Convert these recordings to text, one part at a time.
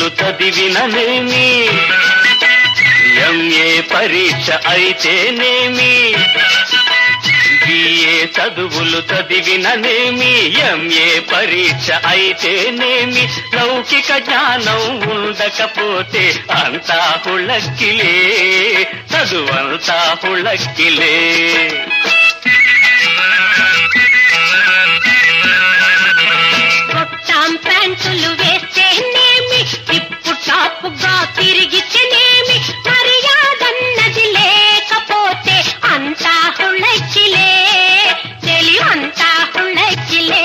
చదువులు చదివిననేమి ఎంఏ పరీక్ష అయితేనేమి బిఏ చదువులు చదివిననేమి ఎంఏ పరీక్ష అయితేనేమి లౌకిక జ్ఞానం ఉండకపోతే అంతా హుళక్కిలే చదువంతా హుళక్కిలే కొట్టాం ప్యాంటులు వేస్తేనేమి టిప్పు టాపుగా తిరిగితేనేమి మర్యాదన్నది లేకపోతే అంతా హుళక్కిలే తెలివంతా హుళక్కిలే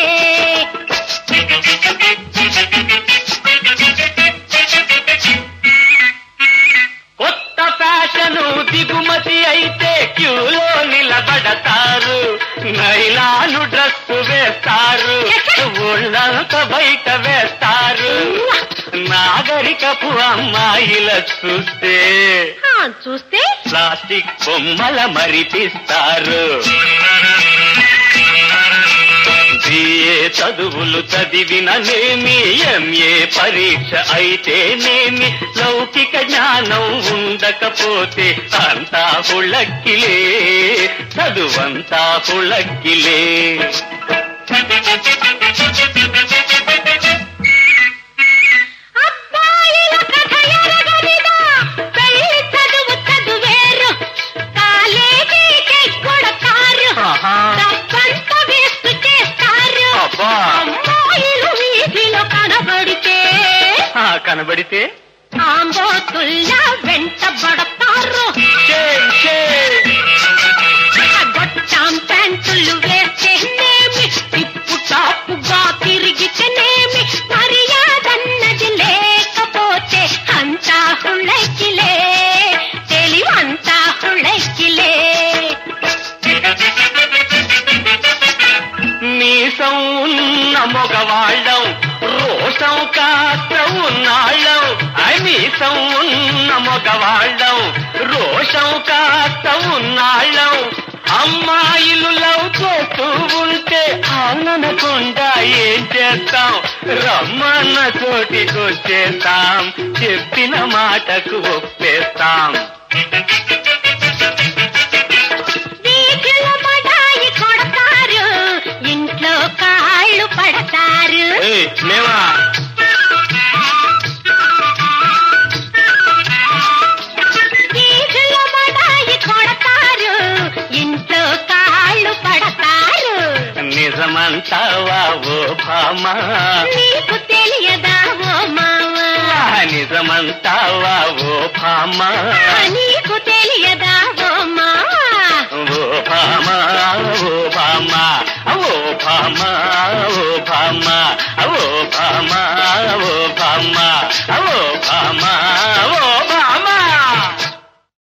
కొత్త ఫ్యాషను దిగుమతి అయితే క్యూలో నిలబడతారు నైలాను డ్రెస్ వేస్తారు ఒళ్ళంత బయట వేస్తారు నాగరికపు అమ్మాయిల చూస్తే ఆ, చూస్తే ప్లాస్టిక్ బొమ్మల మరిపిస్తారు బిఏ చదువులు చదివిననేమి ఎంఏ పరీక్ష అయితేనేమి లౌకిక జ్ఞానం ఉండకపోతే అంతా హుళక్కిలే చదువంతా హుళక్కిలే అబ్బాయిల కథ ఎరగనిదా పెళ్లి చదువు చదువేరు కాలేజీకి కొడతారు ఆహా. డబ్బంతా వేస్ట్ చేస్తారు అబ్బా. అమ్మాయిలు వీధిలో కనబడితే ఆ, కనబడితే ఆంబోతుల్లా వెంటబడతారు షేమ్, షేమ్. గొట్టాం ప్యాంటులు వేస్తేనేమి టిప్పు టాపుగా తిరిగితేనేమి మర్యాదన్నది లేకపోతే అంతా హుళకిలే తెలివంతా హుళకిలే మీసం ఉన్న మగవాళ్ళం రోషం కాస్త ఉన్నాళ్ళం ఐ మీసం ఉన్న మగవాళ్ళం రోషం కాస్త ఉన్నాళ్ళం అమ్మాయిలు లవ్ చేస్తూ ఉంటే అవుననకుండా ఏం చేస్తాం రమ్మన్న చోటికొచ్చేస్తాం చెప్పిన మాటకు ఒప్పేస్తాం వీధిలో మడాయి కొడతారు ఇంట్లో కాళ్ళు పడతారు ఏయ్, మేమా వీధిలో మడాయి కొడతారు ఇంట్లో కాళ్ళు పడతారు నిజమంటావా ఓ భామా నీకు తెలియదా ఓ మావా నిజమంటావా ఓ భామా నీకు తెలియదా ఓ మావా ఓ భామా ఓ భామా ఓ భామా ఓ భామా